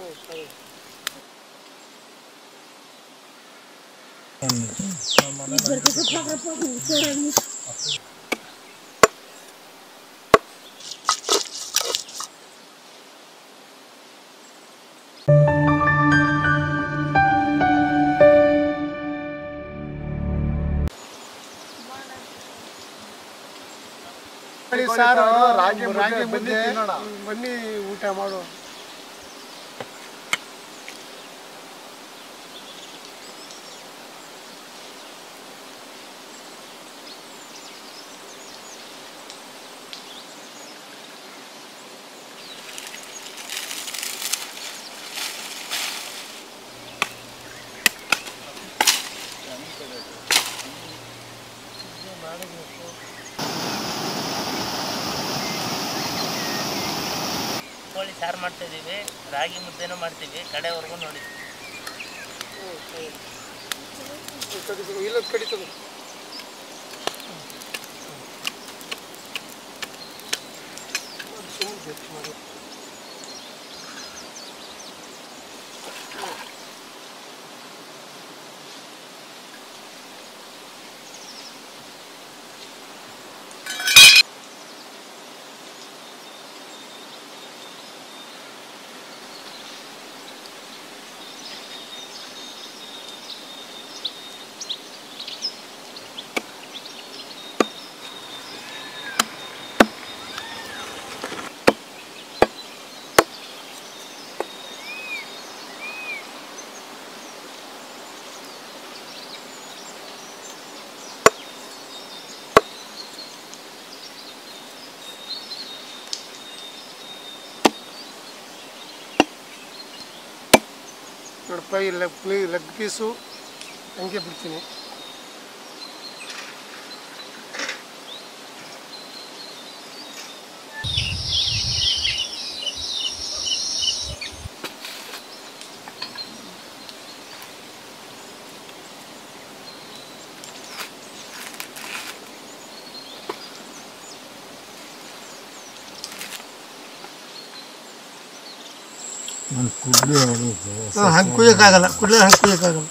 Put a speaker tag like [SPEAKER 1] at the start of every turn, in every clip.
[SPEAKER 1] ಸಾರು ರಾಗಿ ರಾಗಿ ಮುದ್ದೆ ಬನ್ನಿ ಊಟ ಮಾಡು
[SPEAKER 2] ಕೋಳಿ ಸಾರು ಮಾಡ್ತಾ ಇದೀವಿ ರಾಗಿ ಮುದ್ದೆನೂ ಮಾಡ್ತೀವಿ ಕಡೆವರೆಗೂ ನೋಡಿ
[SPEAKER 1] ಇಲ್ಲ ಕಡಿತದೆ ನೋಡಪ್ಪ ಈ ಲೆಗ್ ಲೆಗ್ ಪೀಸು ಹಂಗೆ ಬಿಡ್ತೀನಿ ಹಂಗೆ ಕುಯ್ಯೋಕ್ಕಾಗಲ್ಲ ಕುಡ್ಲೆ ಹಂಗೆ ಕುಯ್ಯೋಕ್ಕಾಗಲ್ಲ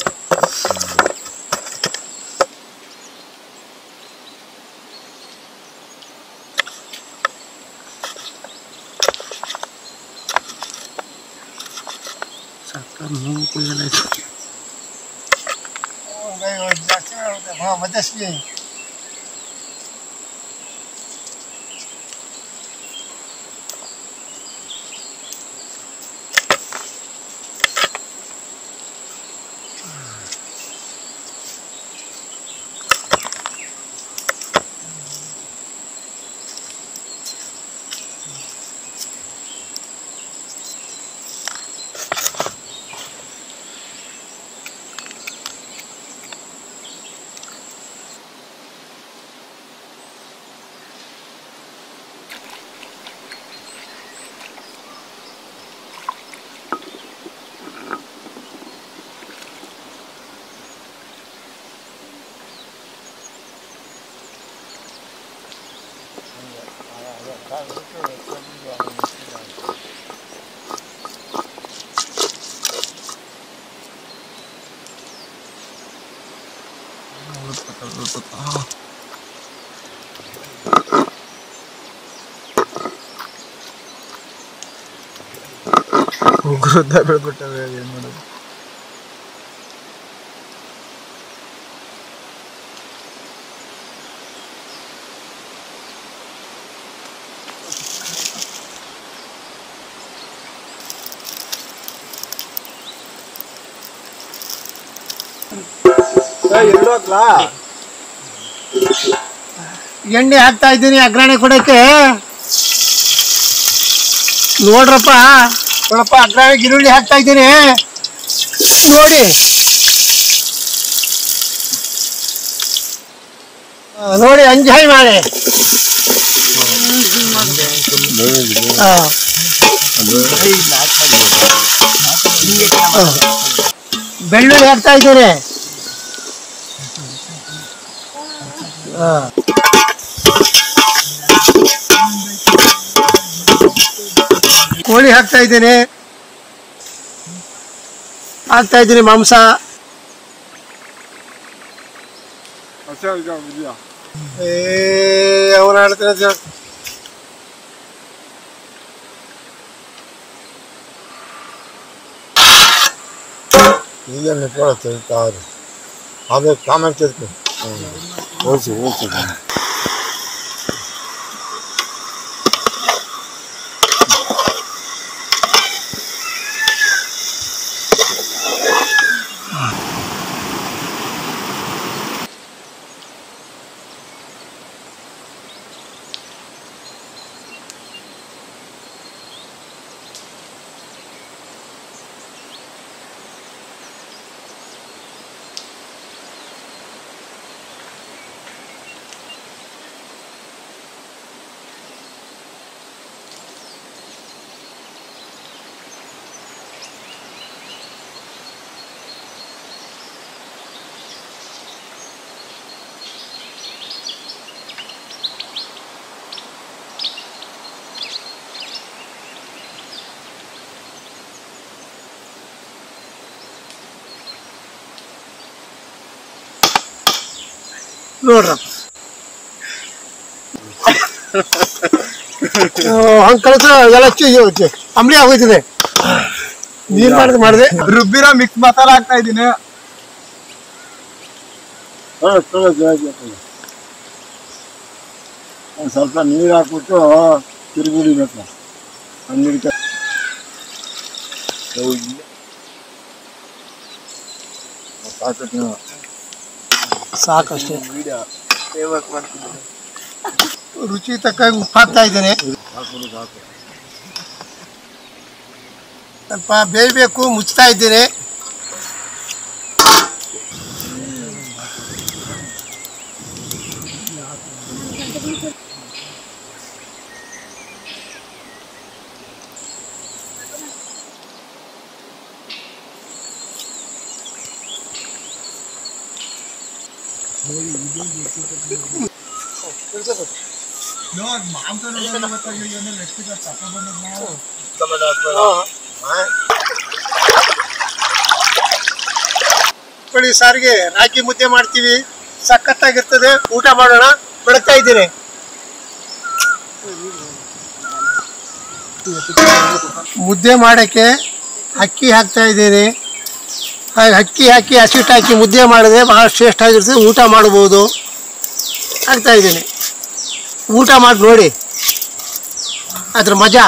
[SPEAKER 1] ಮಧ್ಯಸ್ಥಿ
[SPEAKER 3] ಉಗ್ರದ್ದ ಬೆಳ್ಬಿಟ್ಟವೆ ಏನು ಮಾಡೋದು ಎರಡು ಹಾಕ್ಲಾ
[SPEAKER 1] ಎಣ್ಣೆ ಹಾಕ್ತಾ ಇದ್ದೀನಿ ಅಗ್ರಣೆ ಕೊಡಕ್ಕೆ ನೋಡ್ರಪ್ಪ ನೋಡಪ್ಪ ಅಗ್ರಣೆ ಈರುಳ್ಳಿ ಹಾಕ್ತಾ ಇದ್ದೀನಿ ನೋಡಿ ಆ, ನೋಡಿ ಎಂಜಾಯ್ ಮಾಡಿ ಆ. ಆ. ಬೆಳ್ಳುಳ್ಳಿ ಹಾಕ್ತಾ ಇದ್ದೀನಿ ಆ. ಕೋಳಿ ಹಾಕ್ತಾ ಇದ್ದೇನೆ ಹಾಕ್ತಾ ಇದ್ದೀನಿ ಮಾಂಸ ಏ ಅವನು ಆಡ್ತಾನೆ ಸರ್
[SPEAKER 4] ಈಗೇನು ಕೊಡುತ್ತೆ ಕಾರು ಆಮೇಲೆ ಕಾಮೆಂಟ್ ಇರ್ತೀನಿ ಓಡಿಸಿ ಓಡಿಸಿ
[SPEAKER 1] ನೋಡ್ರಪ್ಪ ಹಂಗೆ ಕಳಿಸ ಎಲ್ಲ ಚಿ ಅಂಬಳಿ ಆಗೋಯ್ತದೆ ನೀರು ಮಾಡಿದ್ ಮಾಡಿದೆ
[SPEAKER 3] ರುಬ್ಬಿರೋ ಮಿಕ್ಸ್ ಮಸಾಲ ಹಾಕ್ತಾ ಇದ್ದೀನಿ
[SPEAKER 4] ಒಂದು ಸ್ವಲ್ಪ ನೀರು ಹಾಕ್ಬಿಟ್ಟು ತಿರುಗಿಡಿಬೇಕು ಹನ್ನೆರಡು ಸಾಕು
[SPEAKER 1] ಸಾಕಷ್ಟೇ ರುಚಿ ತಕ್ಕಾಗಿ ಉಪ್ಪು ಹಾಕ್ತಾ ಇದ್ದೇನೆ
[SPEAKER 4] ಸಾಕು ಸಾಕು
[SPEAKER 1] ಸ್ವಲ್ಪ ಬೇಯಬೇಕು ಮುಚ್ತಾ ಇದ್ದೇನೆ ಕೋಳಿ ಸಾರಿಗೆ ರಾಗಿ ಮುದ್ದೆ ಮಾಡ್ತೀವಿ ಸಖತ್ತಾಗಿರ್ತದೆ ಊಟ ಮಾಡೋಣ ಬೆಳಗ್ತಾ ಇದ್ದೀನಿ ಮುದ್ದೆ ಮಾಡೋಕ್ಕೆ ಅಕ್ಕಿ ಹಾಕ್ತಾ ಇದ್ದೀನಿ ಹಾಗೆ ಅಕ್ಕಿ ಹಾಕಿ ಹಸಿಟ್ಟು ಹಾಕಿ ಮುದ್ದೆ ಮಾಡಿದ್ರೆ ಭಾಳ ಟೇಸ್ಟ್ ಆಗಿರ್ತದೆ ಊಟ ಮಾಡ್ಬೋದು ಹಾಕ್ತಾ ಇದ್ದೀನಿ ಊಟ ಮಾಡಿ ನೋಡಿ ಅದ್ರ ಮಜಾ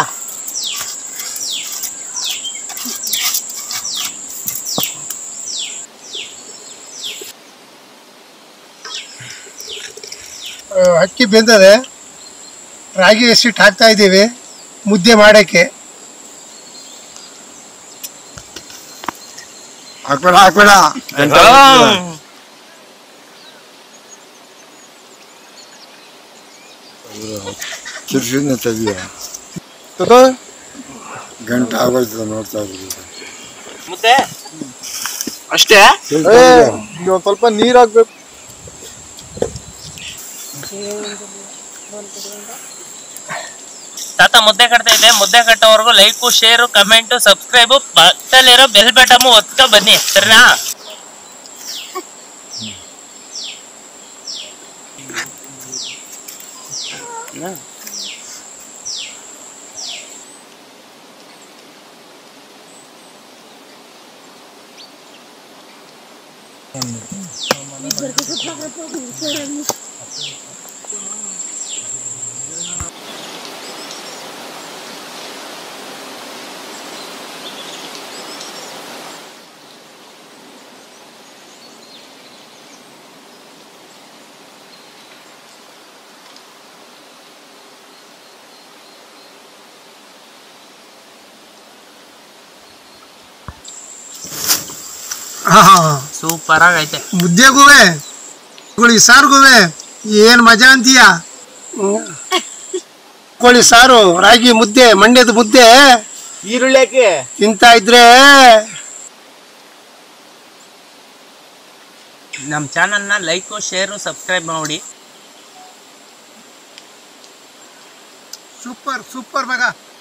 [SPEAKER 1] ಆ, ಅಕ್ಕಿ ಬೆಂದದೆ ರಾಗಿ ಹಸಿಟ್ಟು ಹಾಕ್ತಾ ಇದ್ದೀವಿ ಮುದ್ದೆ ಮಾಡೋಕ್ಕೆ
[SPEAKER 4] ಹಾಕ್ಬೇಡ ಹಾಕ್ಬೇಡ ಕಿರ್ಸಿದ್ನ ತೆಗಿಯ ಗಂಟೆ ಆಗೋಯ್ತದ ನೋಡ್ತಾ ಇದ್ದೀವಿ
[SPEAKER 2] ಮುದ್ದೆ ಅಷ್ಟೇ
[SPEAKER 3] ಒಂದು ಸ್ವಲ್ಪ ನೀರು ಹಾಕ್ಬೇಕು
[SPEAKER 2] ತಾತ ಮುದ್ದೆ ಕಟ್ತಾ ಇದೆ ಮುದ್ದೆ ಕಟ್ಟೋವರೆಗೂ ಲೈಕು ಶೇರು ಕಮೆಂಟು ಸಬ್ಸ್ಕ್ರೈಬು ಪಕ್ಕದಲ್ಲಿರೋ ಬೆಲ್ ಬಟಮು ಒತ್ಕೊ ಬನ್ನಿ ಸರಿನಾ ಸೂಪರ್ ಆಗೈತೆ
[SPEAKER 1] ಮುದ್ದೆಗೂವೆ ಕೋಳಿ ಸಾರ್ಗುವೆ ಏನು ಮಜಾ ಅಂತೀಯ ಕೋಳಿ ಸಾರು ರಾಗಿ ಮುದ್ದೆ ಮಂಡ್ಯದ ಮುದ್ದೆ
[SPEAKER 2] ಈರುಳ್ಳಿ ಹಾಕಿ
[SPEAKER 1] ತಿಂತಾ ಇದ್ರೆ
[SPEAKER 2] ನಮ್ಮ ಚಾನಲ್ನ ಲೈಕು ಶೇರು ಸಬ್ಸ್ಕ್ರೈಬ್ ಮಾಡಿ
[SPEAKER 1] ಸೂಪರ್ ಸೂಪರ್ ಮಗ